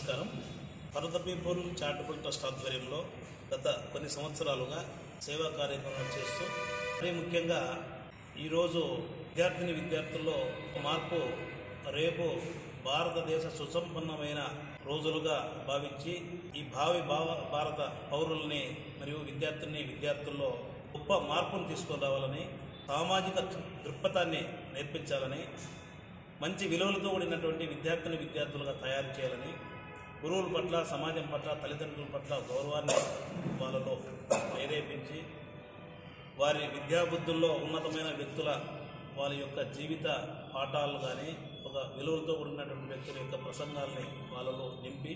నమస్కారం for people charitable trust ఆధ్వర్యంలో గత కొన్ని సంవత్సరాలుగా సేవా కార్యక్రమాలు చేస్తూ మరీ ముఖ్యంగా ఈరోజు విద్యార్థిని విద్యార్థుల్లో మార్పు రేపు భారతదేశ సుసంపన్నమైన రోజులుగా భావించి ఈ భావి భావ భారత పౌరుల్ని మరియు విద్యార్థిని విద్యార్థుల్లో గొప్ప మార్పును తీసుకొని రావాలని సామాజిక దృక్పథాన్ని నేర్పించాలని మంచి విలువలతో కూడినటువంటి విద్యార్థిని విద్యార్థులుగా తయారు చేయాలని గురువుల పట్ల సమాజం పట్ల తల్లిదండ్రుల పట్ల గౌరవాన్ని వాళ్ళలో ప్రేరేపించి వారి విద్యాబుద్ధుల్లో ఉన్నతమైన వ్యక్తుల వారి యొక్క జీవిత పాఠాలు కానీ ఒక విలువలతో కూడినటువంటి వ్యక్తుల యొక్క ప్రసంగాల్ని వాళ్ళలో నింపి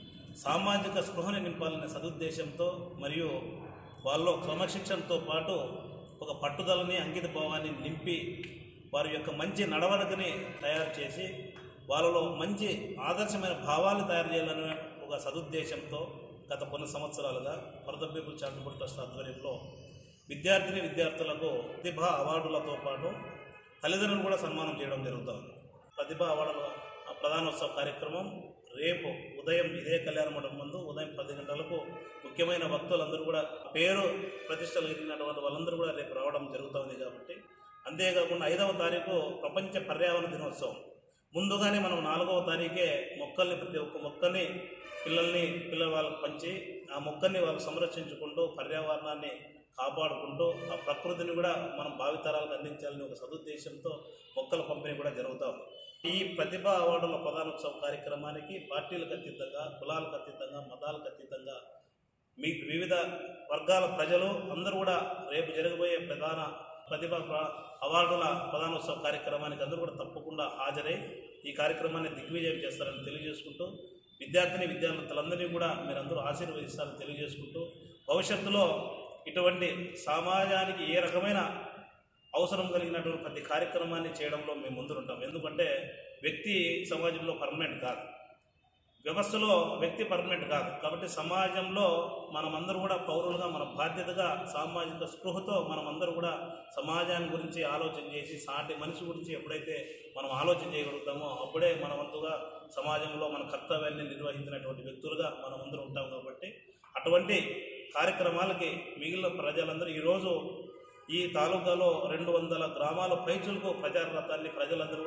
సామాజిక స్పృహని నింపాలనే సదుద్దేశంతో మరియు వాళ్ళలో క్రమశిక్షణతో పాటు ఒక పట్టుదలని అంకిత భావాన్ని నింపి వారి యొక్క మంచి నడవడికని తయారు చేసి వాళ్ళలో మంచి ఆదర్శమైన భావాలు తయారు చేయాలనే ఒక సదుద్దేశంతో గత కొన్ని సంవత్సరాలుగా for the people charitable trust ఆధ్వర్యంలో విద్యార్థిని విద్యార్థులకు ప్రతిభా అవార్డులతో పాటు తల్లిదండ్రులు కూడా సన్మానం చేయడం జరుగుతుంది ప్రతిభా అవార్డుల ప్రధానోత్సవ కార్యక్రమం రేపు ఉదయం ఇదే కళ్యాణ మండపం ముందు ఉదయం పది గంటలకు ముఖ్యమైన భక్తులందరూ కూడా పేరు ప్రతిష్టలు ఎరిగినటువంటి వాళ్ళందరూ కూడా రేపు రావడం జరుగుతుంది కాబట్టి అంతేకాకుండా ఐదవ తారీఖు ప్రపంచ పర్యావరణ దినోత్సవం ముందుగానే మనం నాలుగవ తారీఖే మొక్కల్ని ప్రతి ఒక్క మొక్కని పిల్లల్ని పిల్లల వాళ్ళకి పంచి ఆ మొక్కల్ని వాళ్ళు సంరక్షించుకుంటూ పర్యావరణాన్ని కాపాడుకుంటూ ఆ ప్రకృతిని కూడా మనం భావితరాలకు అందించాలని ఒక సదుద్దేశంతో మొక్కల పంపిణీ కూడా జరుగుతూ ఉంది ఈ ప్రతిభా అవార్డుల ప్రధానోత్సవ కార్యక్రమానికి పార్టీలకు అతీతంగా కులాలకు అతీతంగా మతాలకు అతీతంగా మీ వివిధ వర్గాల ప్రజలు అందరూ కూడా రేపు జరగబోయే ప్రధాన ప్రతిభ ప్ర- అవార్డుల ప్రధానోత్సవ కార్యక్రమానికి అందరూ కూడా తప్పకుండా హాజరై ఈ కార్యక్రమాన్ని దిగ్విజయం చేస్తారని తెలియజేసుకుంటూ విద్యార్థిని విద్యార్థులందరినీ కూడా మీరందరూ ఆశీర్వదిస్తారని తెలియజేసుకుంటూ భవిష్యత్తులో ఇటువంటి సమాజానికి ఏ రకమైన అవసరం కలిగినటువంటి ప్రతి కార్యక్రమాన్ని చేయడంలో మేము ముందుంటాం ఎందుకంటే వ్యక్తి సమాజంలో పర్మనెంట్ కాదు వ్యవస్థలో వ్యక్తి పర్మనెంట్ కాదు కాబట్టి సమాజంలో మనమందరూ కూడా పౌరులుగా మన బాధ్యతగా సామాజిక స్పృహతో మనమందరూ కూడా సమాజాన్ని గురించి ఆలోచన చేసి సాటి మనిషి గురించి ఎప్పుడైతే మనం ఆలోచన చేయగలుగుతామో అప్పుడే మన వంతుగా సమాజంలో మన కర్తవ్యాన్ని నిర్వహించినటువంటి వ్యక్తులుగా మనం అందరూ ఉంటాం కాబట్టి అటువంటి కార్యక్రమాలకి మిగిలిన ప్రజలందరూ ఈరోజు ఈ తాలూకాలో రెండు వందల గ్రామాల పైచులకు ప్రచార రథాన్ని ప్రజలందరూ